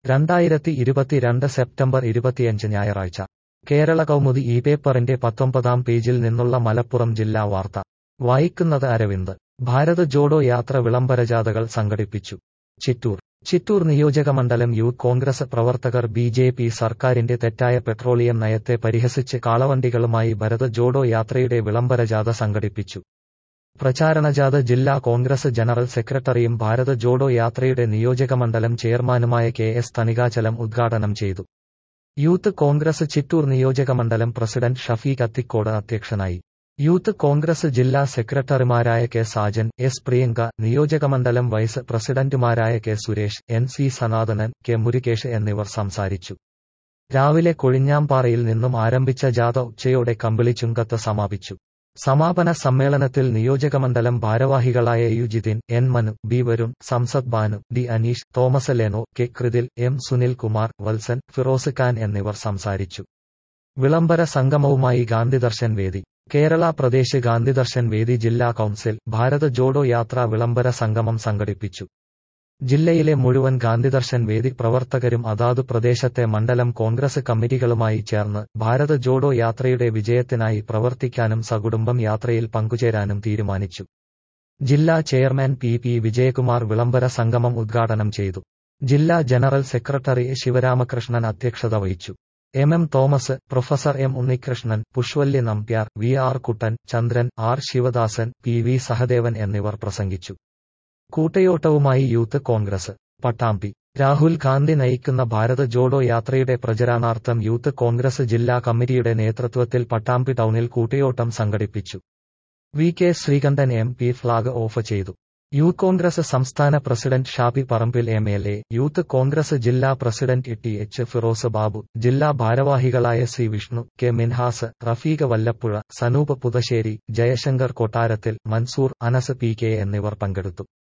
രണ്ടായിരത്തി ഇരുപത്തിരണ്ട് സെപ്റ്റംബർ ഇരുപത്തിയഞ്ച് ഞായറാഴ്ച കേരള കൗമുദി ഈ പേപ്പറിന്റെ പത്തൊമ്പതാം പേജിൽ നിന്നുള്ള മലപ്പുറം ജില്ലാ വാർത്ത വായിക്കുന്നത് അരവിന്ദ് ഭാരത് ജോഡോ യാത്ര വിളംബരജാഥകൾ സംഘടിപ്പിച്ചു ചിറ്റൂർ ചിറ്റൂർ നിയോജകമണ്ഡലം യൂത്ത് കോൺഗ്രസ് പ്രവർത്തകർ ബി ജെ പി സർക്കാരിന്റെ തെറ്റായ പെട്രോളിയം നയത്തെ പരിഹസിച്ച് കാളവണ്ടികളുമായി ഭരത് ജോഡോ യാത്രയുടെ വിളംബരജാഥ സംഘടിപ്പിച്ചു പ്രചാരണജാഥ ജില്ലാ കോൺഗ്രസ് ജനറൽ സെക്രട്ടറിയും ഭാരത് ജോഡോ യാത്രയുടെ നിയോജകമണ്ഡലം ചെയർമാനുമായ കെ എസ് തണികാചലം ഉദ്ഘാടനം ചെയ്തു യൂത്ത് കോൺഗ്രസ് ചിറ്റൂർ നിയോജകമണ്ഡലം പ്രസിഡന്റ് ഷഫീഖ് അത്തിക്കോട് അധ്യക്ഷനായി യൂത്ത് കോൺഗ്രസ് ജില്ലാ സെക്രട്ടറിമാരായ കെ സാജൻ എസ് പ്രിയങ്ക നിയോജകമണ്ഡലം വൈസ് പ്രസിഡന്റുമാരായ K Suresh N C Sanathanan K Murugesh എന്നിവർ സംസാരിച്ചു രാവിലെ കൊഴിഞ്ഞാമ്പാറയിൽ നിന്നും ആരംഭിച്ച ജാഥ ഉച്ചയോടെ കമ്പിളിച്ചുങ്കത്ത് സമാപിച്ചു സമാപന സമ്മേളനത്തിൽ നിയോജകമണ്ഡലം ഭാരവാഹികളായ Yujithin N Manu B Varun Samsad Banu D Aneesh Thomas Leno K Krithil M Sunil Kumar Valsan Firoz Khan എന്നിവർ സംസാരിച്ചു വിളംബര സംഗമവുമായി ഗാന്ധിദർശൻ വേദി കേരള പ്രദേശ് ഗാന്ധിദർശൻ വേദി ജില്ലാ കൌൺസിൽ ഭാരത് ജോഡോ യാത്രാ വിളംബര സംഗമം സംഘടിപ്പിച്ചു ജില്ലയിലെ മുഴുവൻ ഗാന്ധിദർശൻ വേദി പ്രവർത്തകരും അതാതു പ്രദേശത്തെ മണ്ഡലം കോൺഗ്രസ് കമ്മിറ്റികളുമായി ചേർന്ന് ഭാരത് ജോഡോ യാത്രയുടെ വിജയത്തിനായി പ്രവർത്തിക്കാനും സകുടുംബം യാത്രയിൽ പങ്കുചേരാനും തീരുമാനിച്ചു ജില്ലാ ചെയർമാൻ പി പി വിജയകുമാർ വിളംബര സംഗമം ഉദ്ഘാടനം ചെയ്തു ജില്ലാ ജനറൽ സെക്രട്ടറി ശിവരാമകൃഷ്ണൻ അധ്യക്ഷത വഹിച്ചു M M Thomas professor M Unnikrishnan പുഷ്വല്യ Nambiar V R Kuttan Chandran R Sivadasan P V Sahadevan എന്നിവർ പ്രസംഗിച്ചു കൂട്ടയോട്ടവുമായി യൂത്ത് കോൺഗ്രസ് പട്ടാമ്പി രാഹുൽ ഗാന്ധി നയിക്കുന്ന ഭാരത് ജോഡോ യാത്രയുടെ പ്രചരണാർത്ഥം യൂത്ത് കോൺഗ്രസ് ജില്ലാ കമ്മിറ്റിയുടെ നേതൃത്വത്തിൽ പട്ടാമ്പി ടൗണിൽ കൂട്ടയോട്ടം സംഘടിപ്പിച്ചു V K Sreekandan M P flag off ചെയ്തു യൂത്ത് കോൺഗ്രസ് സംസ്ഥാന president Shabi Parambil M L A Youth Congress ജില്ലാ president T H Firoz Babu ജില്ലാ ഭാരവാഹികളായ C Vishnu K Minhas Rafeeq Vallappuzha Sanoop Puthussery Jayashankar Kottarathil Mansoor Anas P K എന്നിവർ പങ്കെടുത്തു